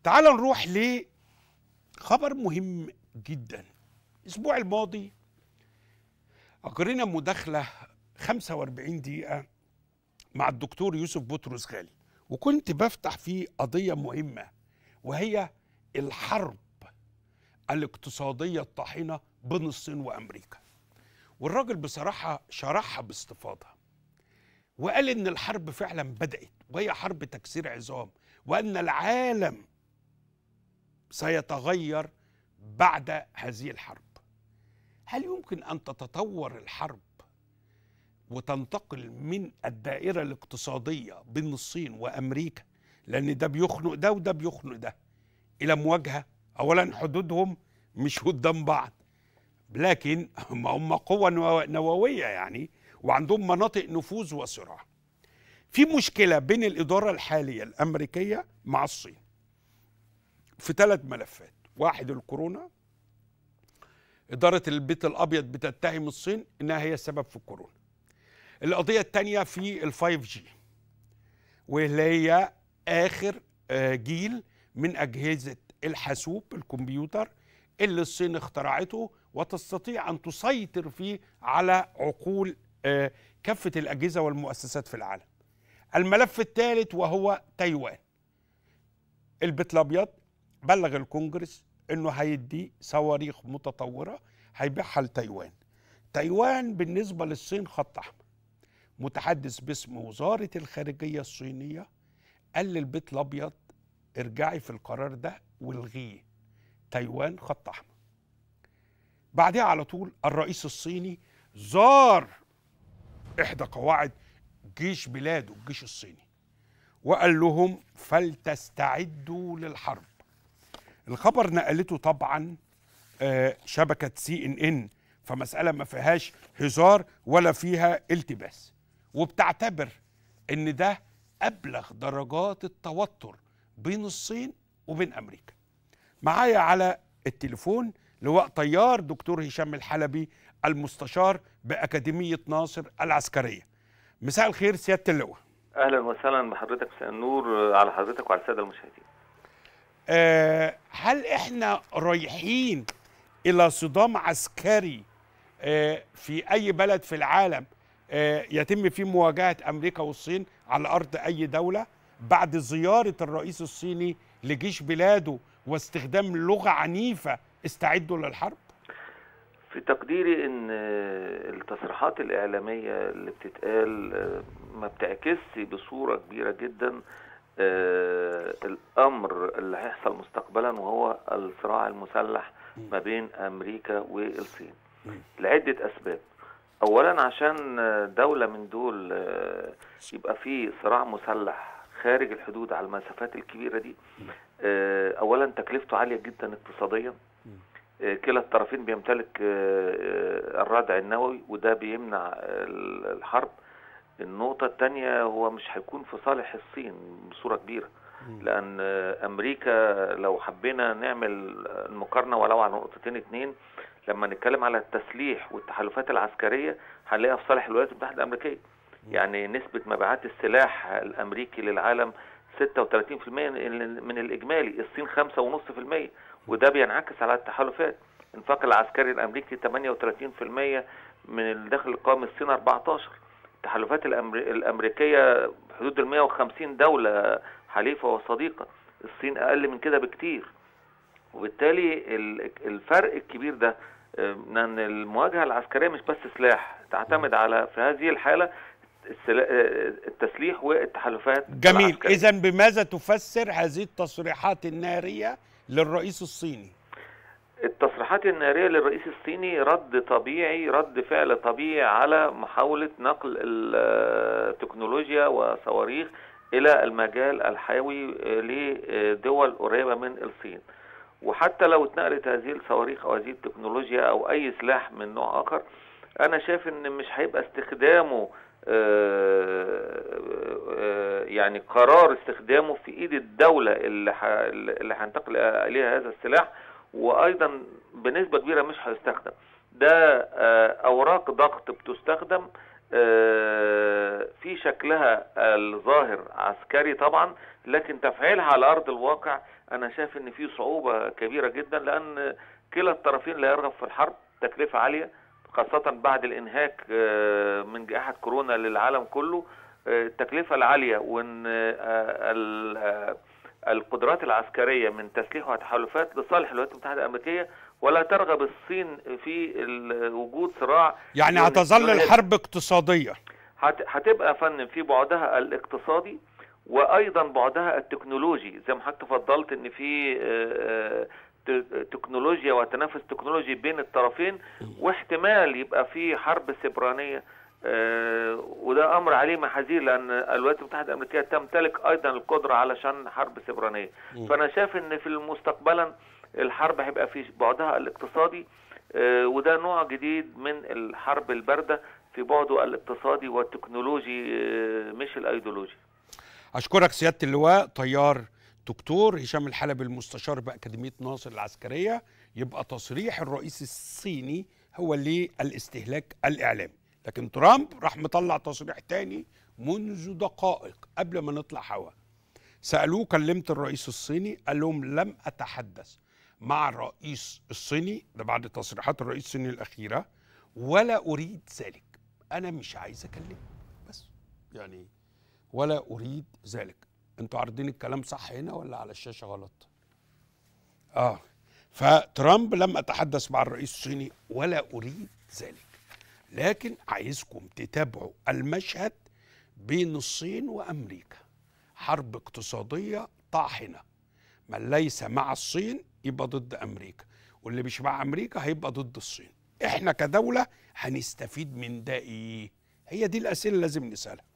تعال نروح لخبر مهم جدا الاسبوع الماضي اجرينا مداخله 45 دقيقه مع الدكتور يوسف بطرس غالي وكنت بفتح فيه قضيه مهمه وهي الحرب الاقتصاديه الطاحنه بين الصين وامريكا والراجل بصراحه شرحها باستفاضه وقال ان الحرب فعلا بدات وهي حرب تكسير عظام وان العالم سيتغير بعد هذه الحرب هل يمكن ان تتطور الحرب وتنتقل من الدائره الاقتصاديه بين الصين وامريكا لان ده بيخنق ده وده بيخنق ده الى مواجهه اولا حدودهم مش قدام بعض لكن هم قوه نوويه يعني وعندهم مناطق نفوذ وصراع في مشكله بين الاداره الحاليه الامريكيه مع الصين في ثلاث ملفات واحد الكورونا إدارة البيت الأبيض بتتهم الصين إنها هي السبب في الكورونا القضية الثانية في الفايف جي واللي هي آخر جيل من أجهزة الحاسوب الكمبيوتر اللي الصين اخترعته وتستطيع أن تسيطر فيه على عقول كافة الأجهزة والمؤسسات في العالم الملف الثالث وهو تايوان البيت الأبيض بلغ الكونجرس انه هيدي صواريخ متطوره هيبيعها لتايوان تايوان بالنسبه للصين خط احمر متحدث باسم وزاره الخارجيه الصينيه قال للبيت الابيض ارجعي في القرار ده والغيه تايوان خط احمر بعدها على طول الرئيس الصيني زار احدى قواعد جيش بلاده الجيش الصيني وقال لهم فلتستعدوا للحرب الخبر نقلته طبعا شبكة سي ان ان فمسألة ما فيهاش هزار ولا فيها التباس وبتعتبر ان ده أبلغ درجات التوتر بين الصين وبين أمريكا معايا على التليفون لواء طيار دكتور هشام الحلبي المستشار بأكاديمية ناصر العسكرية مساء الخير سيادة اللواء أهلا وسهلا بحضرتك مساء النور على حضرتك وعلى السادة المشاهدين أه هل احنا رايحين الى صدام عسكري أه في اي بلد في العالم أه يتم فيه مواجهه امريكا والصين على ارض اي دوله بعد زياره الرئيس الصيني لجيش بلاده واستخدام لغه عنيفه استعدوا للحرب في تقديري ان التصريحات الاعلاميه اللي بتتقال ما بتعكسش بصوره كبيره جدا آه الامر اللي هيحصل مستقبلا وهو الصراع المسلح ما بين امريكا والصين لعده اسباب اولا عشان دوله من دول آه يبقى في صراع مسلح خارج الحدود على المسافات الكبيره دي آه اولا تكلفته عاليه جدا اقتصاديا كلا الطرفين بيمتلك الردع النووي وده بيمنع الحرب النقطة الثانية هو مش هيكون في صالح الصين بصورة كبيرة لأن أمريكا لو حبينا نعمل المقارنة ولو على نقطتين اتنين لما نتكلم على التسليح والتحالفات العسكرية هنلاقيها في صالح الولايات المتحدة الأمريكية يعني نسبة مبيعات السلاح الأمريكي للعالم 36% من الإجمالي الصين 5.5% وده بينعكس على التحالفات الانفاق العسكري الأمريكي 38% من الدخل القومي الصين 14 التحالفات الامريكيه حدود ال 150 دوله حليفه وصديقه الصين اقل من كده بكتير وبالتالي الفرق الكبير ده ان المواجهه العسكريه مش بس سلاح تعتمد على في هذه الحاله التسليح والتحالفات جميل اذا بماذا تفسر هذه التصريحات الناريه للرئيس الصيني التصريحات النارية للرئيس الصيني رد طبيعي رد فعل طبيعي على محاولة نقل التكنولوجيا وصواريخ إلى المجال الحيوي لدول قريبة من الصين وحتى لو اتنقلت هذه الصواريخ أو هذه التكنولوجيا أو أي سلاح من نوع آخر أنا شايف إن مش هيبقى استخدامه يعني قرار استخدامه في ايد الدولة اللي اللي هينتقل اليها هذا السلاح وايضا بنسبه كبيره مش هيستخدم ده اوراق ضغط بتستخدم آه، في شكلها الظاهر عسكري طبعا لكن تفعيلها على ارض الواقع انا شايف ان في صعوبه كبيره جدا لان كلا الطرفين لا يرغب في الحرب تكلفه عاليه خاصه بعد الانهاك آه، من جائحه كورونا للعالم كله آه، التكلفه العاليه وان آه، ال- آه، القدرات العسكريه من تسليح وتحالفات لصالح الولايات المتحده الامريكيه ولا ترغب الصين في ال- وجود صراع يعني دون هتظل إسرائيل. الحرب اقتصاديه هت- هتبقى يا فندم في بعدها الاقتصادي وايضا بعدها التكنولوجي زي ما حضرتك تفضلت ان في آه، آه، ت- تكنولوجيا وتنافس تكنولوجي بين الطرفين واحتمال يبقى في حرب سبرانيه آه، وده امر عليه محاذير لان الولايات المتحده الامريكيه تمتلك ايضا القدره علشان حرب سبرانيه مم. فانا شايف ان في المستقبلا الحرب هيبقى في بعدها الاقتصادي آه، وده نوع جديد من الحرب البارده في بعده الاقتصادي والتكنولوجي آه، مش الايديولوجي اشكرك سياده اللواء طيار دكتور هشام الحلبي المستشار باكاديميه ناصر العسكريه يبقى تصريح الرئيس الصيني هو للاستهلاك الاعلامي لكن ترامب راح مطلع تصريح تاني منذ دقائق قبل ما نطلع هوا سالوه كلمت الرئيس الصيني قال لهم لم اتحدث مع الرئيس الصيني ده بعد تصريحات الرئيس الصيني الاخيره ولا اريد ذلك انا مش عايز اكلمه بس يعني ولا اريد ذلك انتوا عارضين الكلام صح هنا ولا على الشاشه غلط اه فترامب لم اتحدث مع الرئيس الصيني ولا اريد ذلك لكن عايزكم تتابعوا المشهد بين الصين وامريكا حرب اقتصاديه طاحنه من ليس مع الصين يبقى ضد امريكا واللي مش مع امريكا هيبقى ضد الصين احنا كدوله هنستفيد من ده ايه هي دي الاسئله اللي لازم نسالها